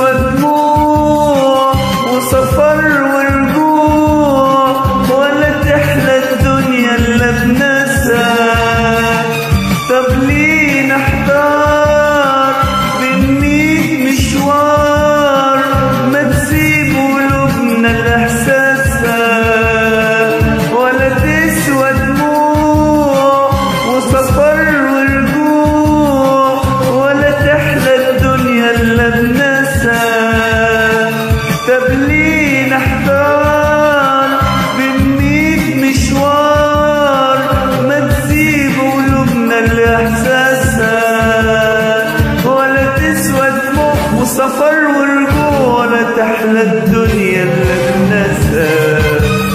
تسوى دموع وسفر ورجوع ولا تحلى الدنيا الا بناسها طب ليه نحتار بين ميت مشوار ما تسيب قلوبنا لإحساسها ولا تسوى دموع وسفر ورجوع ولا تحلى الدنيا إلا بناسها طب ليه نحتار بين ميت مشوار ما تسيب قلوبنا لإحساسها ولا تسوى دموع وسفر ورجوع ولا تحلى الدنيا إلا بناسها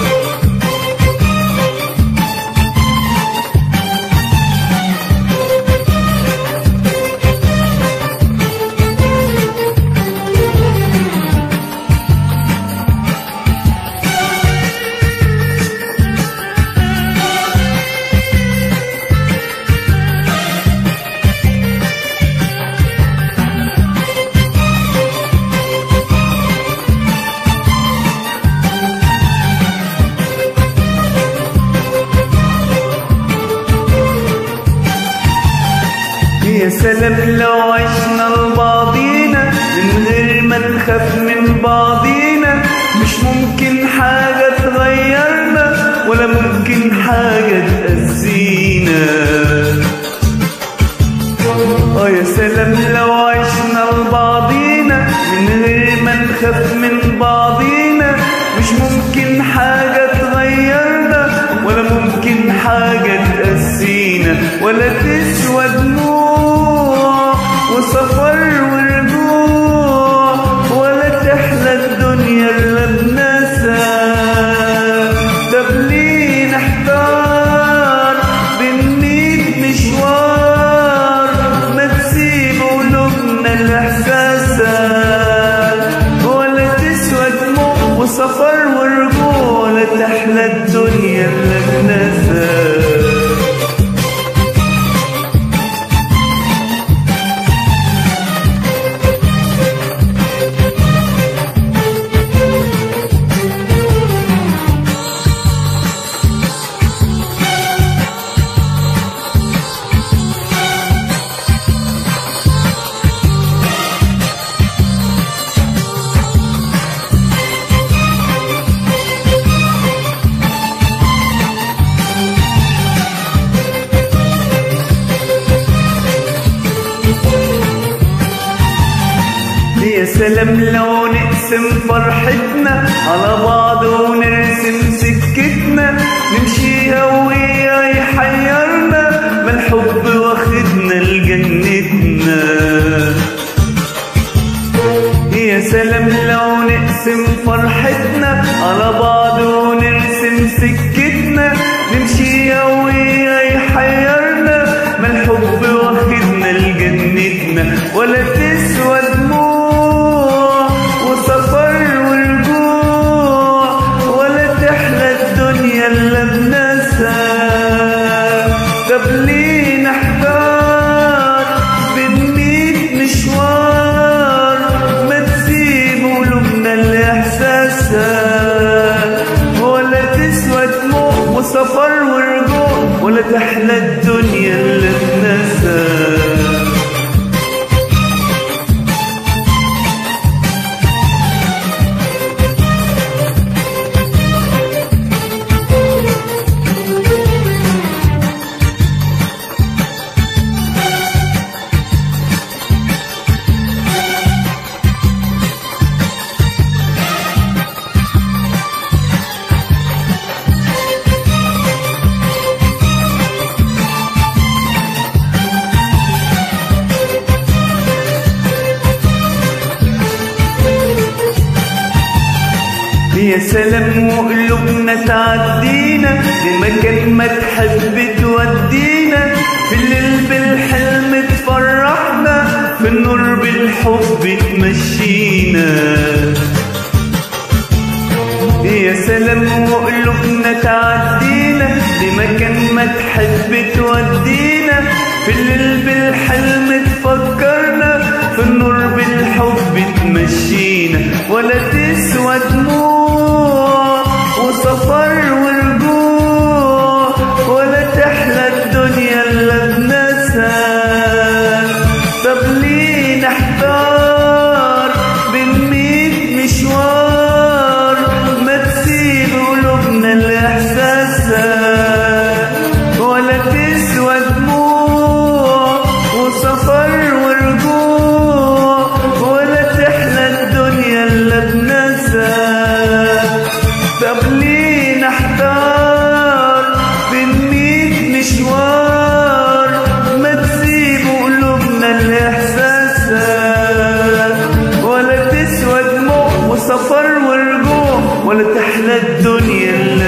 يا سلام لو عشنا لبعضينا من غير ما نخاف من بعضينا مش ممكن حاجة تغيرنا ولا ممكن حاجة تأذينا اه يا سلام لو عشنا لبعضينا من غير ما نخاف من بعضينا مش ممكن حاجة تغيرنا ولا ممكن حاجة تأذينا ولا تسوى دموع وسفر ورجوع ولا تحلى الدنيا إلا بناسها طب ليه نحتار بين ميت مشوار ما تسيب قلوبنا لإحساسها ولا تسوى دموع وسفر ورجوع ولا تحلى الدنيا إلا بناسها يا سلام لو نقسم فرحتنا على بعض ونرسم سكتنا نمشيها ويا يحيرنا ما الحب واخدنا لجنتنا يا سلام لو نقسم فرحتنا على بعض ونرسم سكتنا نمشيها ويا يحيرنا ما الحب واخدنا لجنتنا ولا تسوى دموع وسفر ورجوع ولا تحلى الدنيا الا بناسها طب ليه نحتار بين ميت مشوار ما تسيب قلوبنا لإحساسها ولا تسوى دموع وسفر ورجوع ولا تحلى الدنيا إلا بناسها يا سلام وقلوبنا تعدينا لمكان ما تحب تودينا في الليل بالحلم تفرحنا في النور بالحب تمشينا يا سلام وقلوبنا تعدينا لمكان ما تحب تودينا في الليل بالحلم تفكرنا في النور بالحب تمشينا تحلى الدنيا الا